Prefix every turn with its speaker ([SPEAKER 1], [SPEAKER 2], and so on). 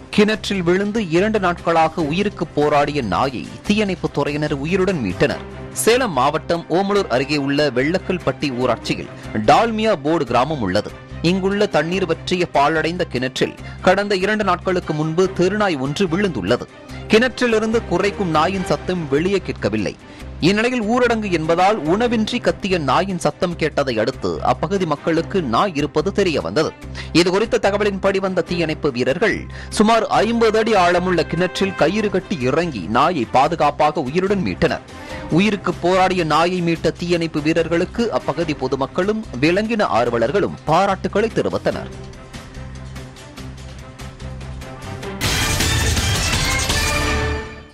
[SPEAKER 1] கிணற்றில் விழுந்து இரண்டு நாட்களாக உயிருக்கு போராடிய நாயை தீயணைப்புத் துறையினர் உயிருடன் மீட்டனர் சேலம் மாவட்டம் ஓமலூர் அருகே உள்ள வெள்ளக்கல்பட்டி ஊராட்சியில் டால்மியா போர்டு கிராமம் உள்ளது இங்குள்ள தண்ணீர் வற்றிய பாழடைந்த கிணற்றில் கடந்த இரண்டு நாட்களுக்கு முன்பு தெருநாய் ஒன்று விழுந்துள்ளது கிணற்றிலிருந்து குறைக்கும் நாயின் சத்தம் வெளியே கேட்கவில்லை இந்நிலையில் ஊரடங்கு என்பதால் உணவின்றி கத்திய நாயின் சத்தம் கேட்டதை அடுத்து அப்பகுதி மக்களுக்கு நாய் இருப்பது தெரிய வந்தது இதுகுறித்த தகவலின்படி வந்த தீயணைப்பு வீரர்கள் சுமார் ஐம்பது அடி ஆழமுள்ள கிணற்றில் கயிறு கட்டி இறங்கி நாயை பாதுகாப்பாக உயிருடன் மீட்டனர் உயிருக்கு போராடிய நாயை மீட்ட தீயணைப்பு வீரர்களுக்கு அப்பகுதி பொதுமக்களும் விலங்கின ஆர்வலர்களும் பாராட்டுக்களை தெரிவித்தனர்